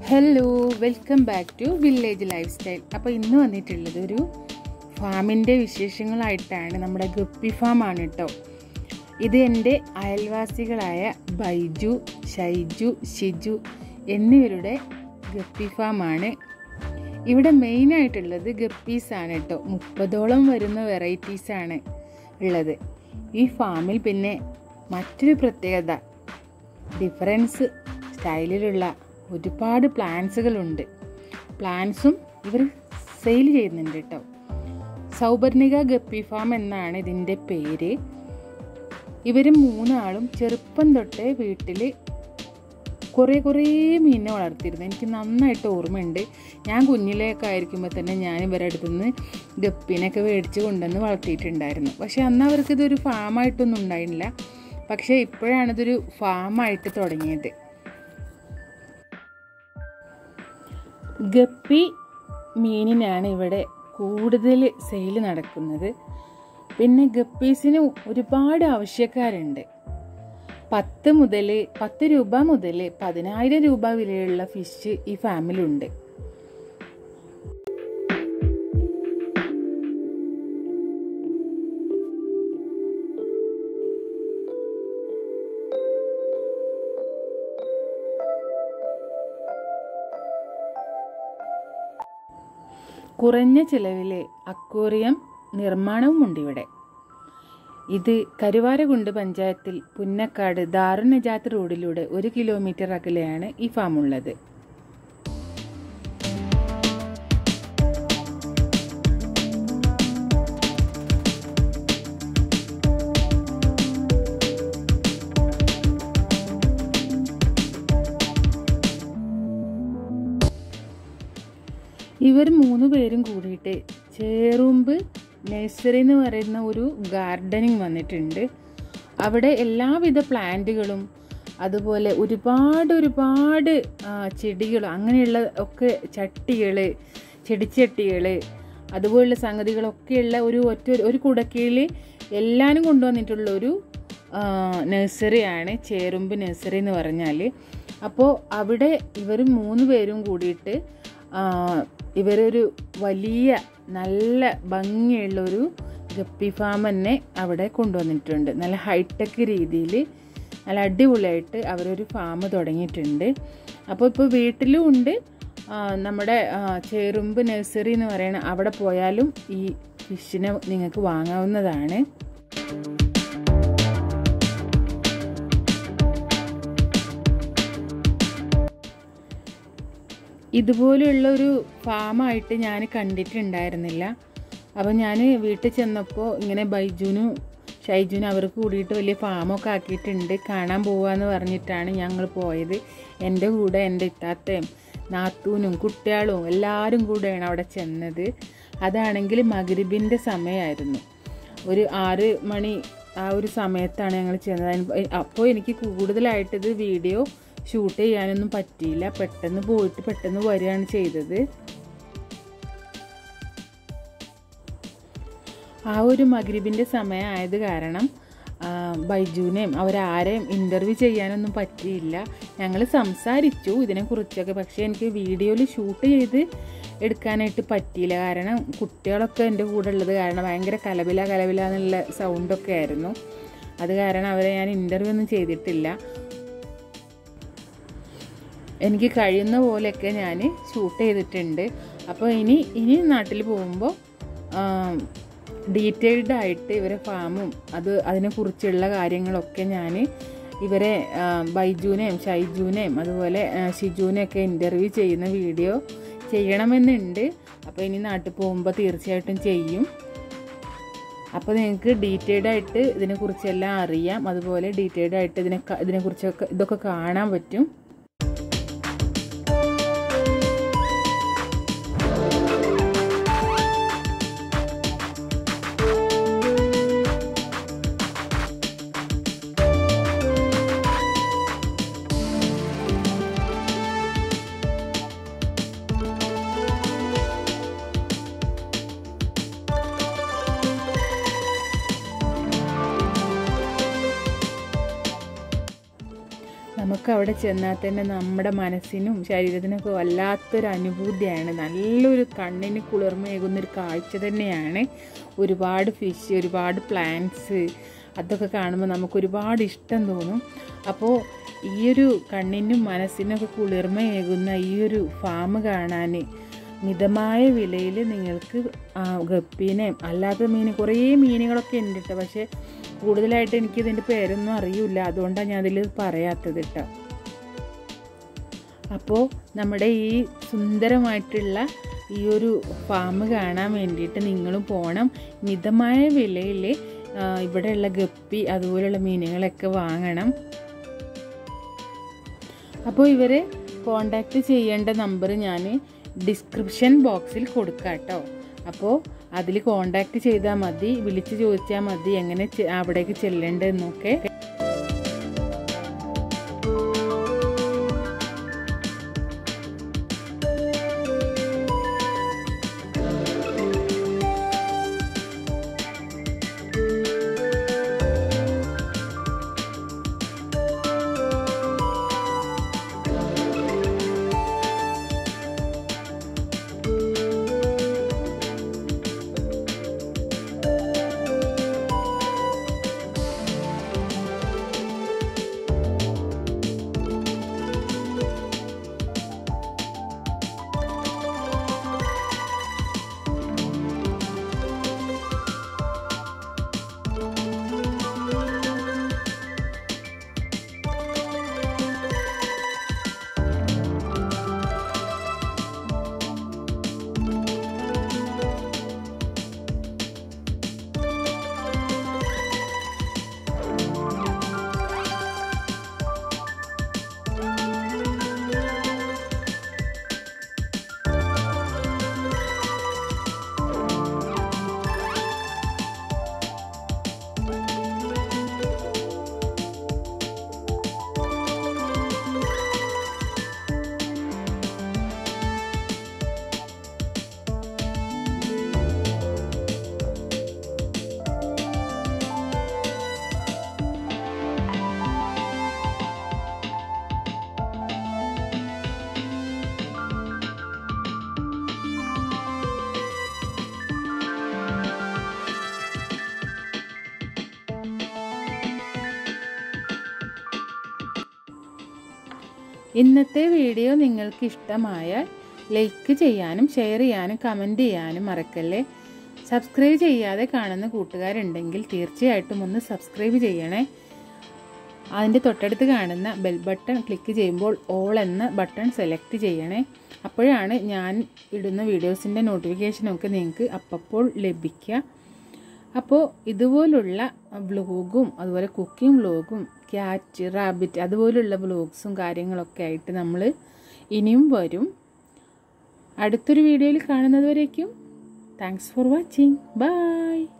hello welcome back to village life style അപ്പോൾ ഇന്ന് വന്നിട്ടുള്ളത് ഒരു ഫാമിൻ്റെ വിശേഷങ്ങളായിട്ടാണ് നമ്മുടെ ഗപ്പി ഫാമാണ് കേട്ടോ ഇത് എൻ്റെ അയൽവാസികളായ ബൈജു ഷൈജു ഷിജു എന്നിവരുടെ ഗപ്പി ഫാമാണ് ഇവിടെ മെയിനായിട്ടുള്ളത് ഗപ്പീസാണ് കേട്ടോ മുപ്പതോളം വരുന്ന വെറൈറ്റീസാണ് ഉള്ളത് ഈ ഫാമിൽ പിന്നെ മറ്റൊരു പ്രത്യേകത ഡിഫറൻസ് സ്റ്റൈലിലുള്ള ഒരുപാട് പ്ലാന്റ്സുകളുണ്ട് പ്ലാന്റ്സും ഇവർ സെയിൽ ചെയ്യുന്നുണ്ട് കേട്ടോ സൗപർണിക ഗപ്പി ഫാം എന്നാണ് ഇതിൻ്റെ പേര് ഇവർ മൂന്നാളും ചെറുപ്പം തൊട്ടേ വീട്ടിൽ കുറേ കുറേ മീനിനെ വളർത്തിയിരുന്നു എനിക്ക് നന്നായിട്ട് ഓർമ്മയുണ്ട് ഞാൻ കുഞ്ഞിലേക്ക് ആയിരിക്കുമ്പോൾ തന്നെ ഞാൻ ഇവരുടെ അടുത്ത് നിന്ന് ഗപ്പിനൊക്കെ മേടിച്ച് കൊണ്ടുവന്ന് വളർത്തിയിട്ടുണ്ടായിരുന്നു പക്ഷേ അന്ന് അവർക്ക് ഇതൊരു ഫാമായിട്ടൊന്നും ഉണ്ടായില്ല പക്ഷേ ഇപ്പോഴാണ് ഇതൊരു ഫാമായിട്ട് തുടങ്ങിയത് ഗപ്പി മീനിനാണ് ഇവിടെ കൂടുതൽ സെയിൽ നടക്കുന്നത് പിന്നെ ഗപ്പീസിന് ഒരുപാട് ആവശ്യക്കാരുണ്ട് പത്ത് മുതൽ പത്ത് രൂപ മുതൽ പതിനായിരം രൂപ വിലയുള്ള ഫിഷ് ഈ ഫാമിലുണ്ട് കുറഞ്ഞ ചിലവിലെ അക്വേറിയം നിർമ്മാണവുമുണ്ട് ഇവിടെ ഇത് കരുവാരകുണ്ട് പഞ്ചായത്തിൽ പുന്നക്കാട് ദാറുനജാത്ത് റോഡിലൂടെ ഒരു കിലോമീറ്റർ അകലെയാണ് ഈ ഫാം ഉള്ളത് ഇവർ മൂന്ന് പേരും കൂടിയിട്ട് ചേറുമ്പ് നഴ്സറി എന്ന് പറയുന്ന ഒരു ഗാർഡനിങ് വന്നിട്ടുണ്ട് അവിടെ എല്ലാവിധ പ്ലാന്റുകളും അതുപോലെ ഒരുപാട് ഒരുപാട് ചെടികൾ അങ്ങനെയുള്ള ഒക്കെ ചട്ടികൾ ചെടിച്ചട്ടികൾ അതുപോലുള്ള സംഗതികളൊക്കെയുള്ള ഒരു ഒറ്റ ഒരു കുടക്കീഴിൽ എല്ലാവരും കൊണ്ടുവന്നിട്ടുള്ള ഒരു നഴ്സറിയാണ് ചേറുമ്പ് നഴ്സറി എന്ന് പറഞ്ഞാൽ അപ്പോൾ അവിടെ ഇവർ മൂന്ന് പേരും കൂടിയിട്ട് ഇവരൊരു വലിയ നല്ല ഭംഗിയുള്ളൊരു ഗപ്പി ഫാം തന്നെ അവിടെ കൊണ്ടുവന്നിട്ടുണ്ട് നല്ല ഹൈടെക് രീതിയിൽ നല്ല അടിപൊളിയായിട്ട് അവരൊരു ഫാം തുടങ്ങിയിട്ടുണ്ട് അപ്പോൾ ഇപ്പോൾ വീട്ടിലും ഉണ്ട് നമ്മുടെ ചേറുമ്പ് നഴ്സറി എന്ന് പറയുന്ന അവിടെ പോയാലും ഈ ഫിഷിനെ നിങ്ങൾക്ക് വാങ്ങാവുന്നതാണ് ഇതുപോലെയുള്ള ഒരു ഫാമായിട്ട് ഞാൻ കണ്ടിട്ടുണ്ടായിരുന്നില്ല അപ്പോൾ ഞാൻ വീട്ടിൽ ചെന്നപ്പോൾ ഇങ്ങനെ ബൈജുനും ഷൈജുനും അവർക്ക് കൂടിയിട്ട് വലിയ ഫാമൊക്കെ ആക്കിയിട്ടുണ്ട് കാണാൻ പോവാന്ന് പറഞ്ഞിട്ടാണ് ഞങ്ങൾ പോയത് എൻ്റെ കൂടെ എൻ്റെ ഇത്താത്തയും നാത്തൂനും കുട്ടികളും എല്ലാവരും കൂടെയാണ് അവിടെ ചെന്നത് അതാണെങ്കിൽ മകരിബിൻ്റെ സമയമായിരുന്നു ഒരു ആറ് മണി ആ ഒരു സമയത്താണ് ഞങ്ങൾ ചെന്നത് അപ്പോൾ എനിക്ക് കൂടുതലായിട്ട് ഇത് വീഡിയോ ഷൂട്ട് ചെയ്യാനൊന്നും പറ്റിയില്ല പെട്ടെന്ന് പോയിട്ട് പെട്ടെന്ന് വരികയാണ് ചെയ്തത് ആ ഒരു മഗ്രിബിൻ്റെ സമയമായത് കാരണം ബൈജുവിനെയും അവരാരെയും ഇൻ്റർവ്യൂ ചെയ്യാനൊന്നും പറ്റിയില്ല ഞങ്ങൾ സംസാരിച്ചു ഇതിനെക്കുറിച്ചൊക്കെ പക്ഷേ എനിക്ക് വീഡിയോയിൽ ഷൂട്ട് ചെയ്ത് എടുക്കാനായിട്ട് പറ്റിയില്ല കാരണം കുട്ടികളൊക്കെ എൻ്റെ കൂടെ ഉള്ളത് കാരണം ഭയങ്കര കലപില കലപില എന്നുള്ള സൗണ്ടൊക്കെ ആയിരുന്നു അത് കാരണം അവരെ ഞാൻ ഇൻ്റർവ്യൂ ഒന്നും ചെയ്തിട്ടില്ല എനിക്ക് കഴിയുന്ന പോലെയൊക്കെ ഞാൻ ഷൂട്ട് ചെയ്തിട്ടുണ്ട് അപ്പോൾ ഇനി ഇനി നാട്ടിൽ പോകുമ്പോൾ ഡീറ്റെയിൽഡ് ആയിട്ട് ഇവരെ ഫാമും അത് അതിനെക്കുറിച്ചുള്ള കാര്യങ്ങളൊക്കെ ഞാൻ ഇവരെ ബൈജുവിനെയും ഷൈജുവിനെയും അതുപോലെ ഷിജുവിനെയൊക്കെ ഇൻ്റർവ്യൂ ചെയ്യുന്ന വീഡിയോ ചെയ്യണമെന്നുണ്ട് അപ്പോൾ ഇനി നാട്ടിൽ പോകുമ്പോൾ തീർച്ചയായിട്ടും ചെയ്യും അപ്പോൾ നിങ്ങൾക്ക് ഡീറ്റെയിൽഡ് ആയിട്ട് ഇതിനെക്കുറിച്ചെല്ലാം അറിയാം അതുപോലെ ഡീറ്റെയിൽഡ് ആയിട്ട് ഇതിനെ ഇതിനെക്കുറിച്ചൊക്കെ ഇതൊക്കെ കാണാൻ പറ്റും നമുക്ക് അവിടെ ചെന്നാൽ തന്നെ നമ്മുടെ മനസ്സിനും ശരീരത്തിനൊക്കെ വല്ലാത്തൊരു അനുഭൂതിയാണ് നല്ലൊരു കണ്ണിന് കുളിർമയേകുന്നൊരു കാഴ്ച തന്നെയാണ് ഒരുപാട് ഫിഷ് ഒരുപാട് പ്ലാന്റ്സ് അതൊക്കെ കാണുമ്പോൾ നമുക്ക് ഒരുപാട് ഇഷ്ടം തോന്നും അപ്പോൾ ഈ ഒരു കണ്ണിനും മനസ്സിനൊക്കെ കുളിർമയേകുന്ന ഈ ഒരു ഫാം കാണാൻ മിതമായ വിലയിൽ നിങ്ങൾക്ക് ആ ഗപ്പീനെയും അല്ലാത്ത മീൻ കുറേ മീനുകളൊക്കെ ഉണ്ട് കേട്ടോ പക്ഷേ കൂടുതലായിട്ട് എനിക്ക് ഇതിൻ്റെ പേരൊന്നും അറിയില്ല അതുകൊണ്ടാണ് ഞാൻ അതിൽ പറയാത്തത് കേട്ടോ അപ്പോൾ നമ്മുടെ ഈ സുന്ദരമായിട്ടുള്ള ഈ ഒരു ഫാം കാണാൻ വേണ്ടിയിട്ട് നിങ്ങളും പോകണം മിതമായ വിലയിൽ ഇവിടെയുള്ള ഗപ്പി അതുപോലെയുള്ള മീനുകളൊക്കെ വാങ്ങണം അപ്പോൾ ഇവരെ കോണ്ടാക്ട് ചെയ്യേണ്ട നമ്പർ ഞാൻ ഡിസ്ക്രിപ്ഷൻ ബോക്സിൽ കൊടുക്കാം കേട്ടോ അപ്പോൾ അതിൽ കോണ്ടാക്ട് ചെയ്താൽ മതി വിളിച്ച് ചോദിച്ചാൽ മതി എങ്ങനെ ചെ- അവിടേക്ക് ചെല്ലേണ്ടതെന്നൊക്കെ ഇന്നത്തെ വീഡിയോ നിങ്ങൾക്ക് ഇഷ്ടമായാൽ ലൈക്ക് ചെയ്യാനും ഷെയർ ചെയ്യാനും കമൻറ്റ് ചെയ്യാനും മറക്കല്ലേ സബ്സ്ക്രൈബ് ചെയ്യാതെ കാണുന്ന കൂട്ടുകാരുണ്ടെങ്കിൽ തീർച്ചയായിട്ടും ഒന്ന് സബ്സ്ക്രൈബ് ചെയ്യണേ അതിൻ്റെ തൊട്ടടുത്ത് കാണുന്ന ബെൽ ബട്ടൺ ക്ലിക്ക് ചെയ്യുമ്പോൾ ഓൾ എന്ന ബട്ടൺ സെലക്ട് ചെയ്യണേ അപ്പോഴാണ് ഞാൻ ഇടുന്ന വീഡിയോസിൻ്റെ നോട്ടിഫിക്കേഷനൊക്കെ നിങ്ങൾക്ക് അപ്പപ്പോൾ ലഭിക്കുക അപ്പോൾ ഇതുപോലുള്ള വ്ലോഗും അതുപോലെ കുക്കിംഗ് വ്ലോഗും ക്യാറ്റ് റാബിറ്റ് അതുപോലുള്ള വ്ലോഗ്സും കാര്യങ്ങളൊക്കെ ആയിട്ട് നമ്മൾ ഇനിയും വരും അടുത്തൊരു വീഡിയോയിൽ കാണുന്നത് വരേക്കും താങ്ക്സ് ഫോർ വാച്ചിങ് ബൈ